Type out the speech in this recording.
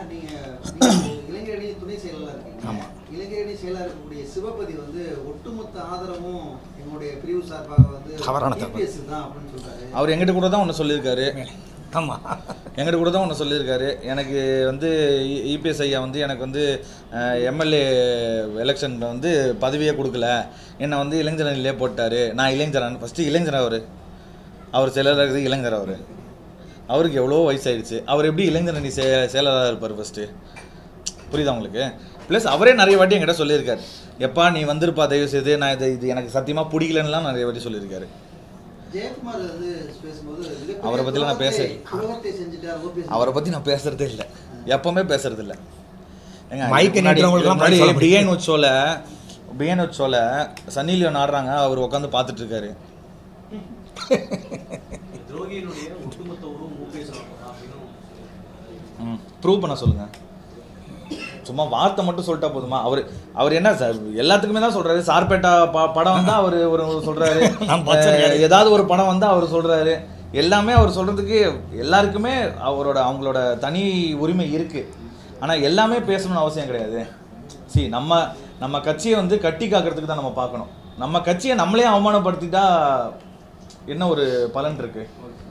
நீங்க நீங்க இளைஞரணி துணை செயலாளர் இருக்கீங்க ஆமா. இளைஞரணி செயலாளர் இருக்கக்கூடிய சிவபதி வந்து ஒட்டுமொத்த ஆதரவும் எங்களுடைய பிரிவு சார்பாக வந்து தவறான தகவல். EPS தான் அப்படின்னு சொல்றாரு அவர் எங்கிட்ட கூட தான் ஒன்று சொல்லியிருக்காரு ஆமாம் எங்கிட்ட கூட தான் ஒன்று சொல்லியிருக்காரு எனக்கு வந்து இபிஎஸ் ஐயா வந்து எனக்கு வந்து எம்எல்ஏ எலெக்ஷனில் வந்து பதவியே கொடுக்கல என்னை வந்து இளைஞரணிலே போட்டார் நான் இளைஞரன் ஃபஸ்ட்டு இளைஞர் அவர் அவர் செயலராக இருக்குது இளைஞர் அவர் அவருக்கு எவ்வளோ வயசாயிடுச்சு அவர் எப்படி இளைஞரணி செ செயலராக இருப்பார் ஃபஸ்ட்டு புரியுதா உங்களுக்கு ப்ளஸ் அவரே நிறைய வாட்டி என்கிட்ட சொல்லியிருக்காரு எப்பா நீ வந்திருப்பா தயவு செய்து நான் இது இது எனக்கு சத்தியமாக பிடிக்கலன்னுலாம் நிறைய வாட்டி சொல்லியிருக்காரு ஜெயக்குமார் வந்து பேசும்போது மிகப்பெரிய அவரை பத்திலாம் நான் பேச- துரோகத்தை- துரோகத்தை செஞ்சுட்டார் ஓபிஎஸ் அவரை பற்றி நான் பேசுறதே இல்லை எப்பவுமே பேசுறது இல்லை ஏங்க, மைக்கை இதுக்கு முன்னாடி- நீட்டுறவங்களுக்குலாம் இதுக்கு முன்னாடி சொல்ல முடியாது. பிஎன் உச்சோல பிஎன் உச்சோல சன்னி லியோன் ஆடுறாங்க அவர் உட்காந்து பார்த்துட்டு இருக்காரு துரோகியினுடைய ஒட்டுமொத்த உருவம் ஓபிஎஸ் அப்படின்னு ப்ரூவ் பண்ண சொல்லுங்க சும்மா வார்த்தை மட்டும் சொல்லிட்டா போதுமா அவர் அவர் என்ன சார் எல்லாத்துக்குமே தான் சொல்றாரு சார்பேட்டா ப படம் வந்தா அவர் ஒரு ஒரு சொல்றாரு நான் பார்த்தேன். அஹ், ஏதாவது ஒரு படம் வந்தா அவர் சொல்றாரு எல்லாமே அவர் சொல்றதுக்கு எல்லாருக்குமே அவரோட அவங்களோட தனி உரிமை இருக்கு ஆனா எல்லாமே பேசணும்னு அவசியம் கிடையாது சி நம்ம நம்ம கட்சியை வந்து கட்டி காக்கிறதுக்கு தான் நம்ம பார்க்கணும் நம்ம கட்சியை நம்மளே அவமானப்படுத்திட்டா என்ன ஒரு பலன் இருக்கு